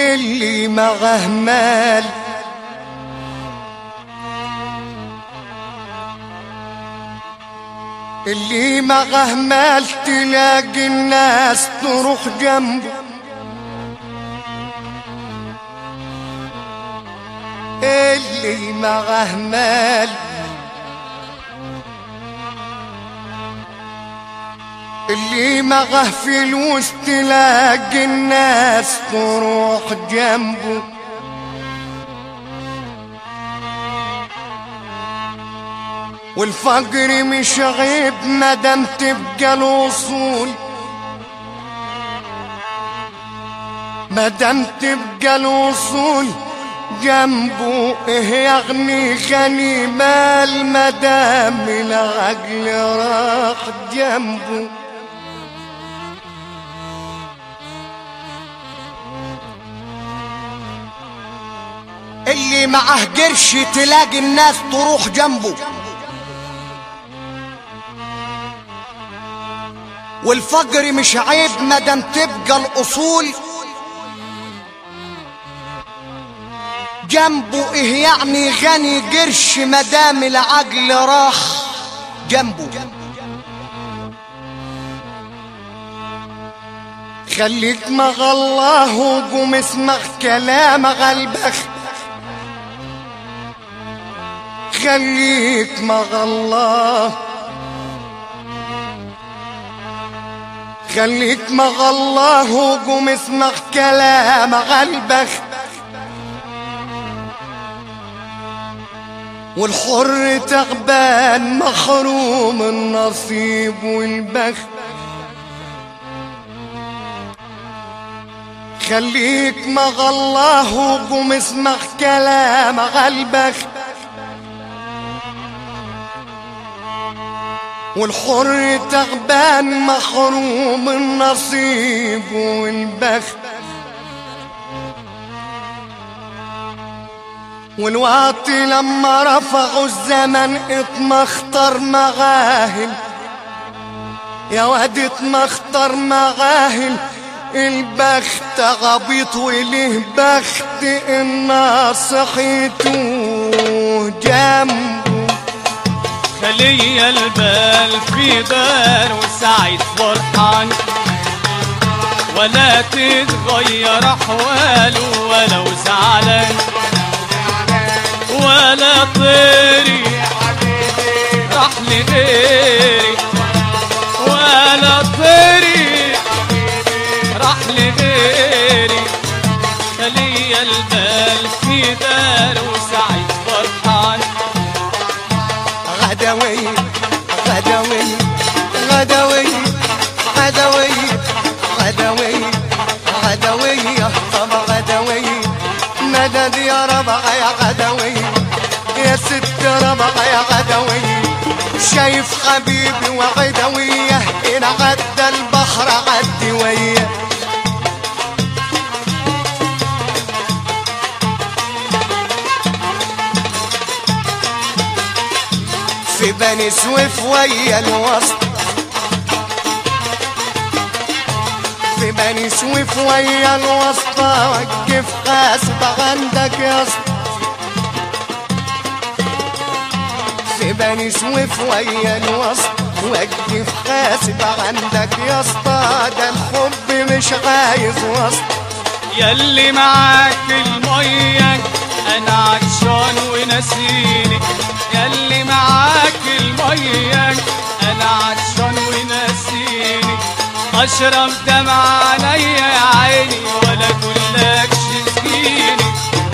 اللي معه مال اللي معه مال تلاقي الناس تروح جنبه اللي معه مال اللي معه فلوس تلاقي الناس تروح جنبه والفقر مش عيب مادام تبقى الوصول مادام تبقى الوصول جنبه ايه يغني غني مال مدام العقل راح جنبه اللي معه قرش تلاقي الناس تروح جنبه والفقر مش عيب مادام تبقى الاصول جنبه ايه يعني غني قرش مدام العقل راح جنبه خليك مع الله وقوم اسمع كلام قلبك خليك مع الله خليك مع الله وقوم اسمع كلام قلبك والحر تغبان محروم النصيب والبخت خليك مع الله وقوم اسمع كلام قلبك والحر تغبان محروم النصيب والبخت والواطي لما رفعوا الزمن اتمخطر مغاهل يا واد اتمخطر مغاهل البخت غبيط وله بخت الناصحيته جنبه خلي البال في دار وسعيد فرحان ولا تتغير احواله ولو زعلان ولا طيري راح لغيري ولا طيري راح لغيري خلي البال في دار وسعيد فرحان غدوي غدوي غدوي غدوي غدوي غدوي يا طب غدوي مدد يا ربع يا غدوي يا ست ربع يا غدوي شايف حبيبي وغدوية إن عدى البحر عدي وياه في بني سويف ويا الوسط في بني سويف ويا الوسط وقف حاسب عندك يا اسطى في بني سويف ويا الوسط وقف حاسب عندك يا اسطى ده الحب مش عايز وسط ياللي معاك المية انا عطشان ونسيني ياللي معاك المية انا عطشان ونسيني اشرب دمع عينيا يا عيني ولا كلك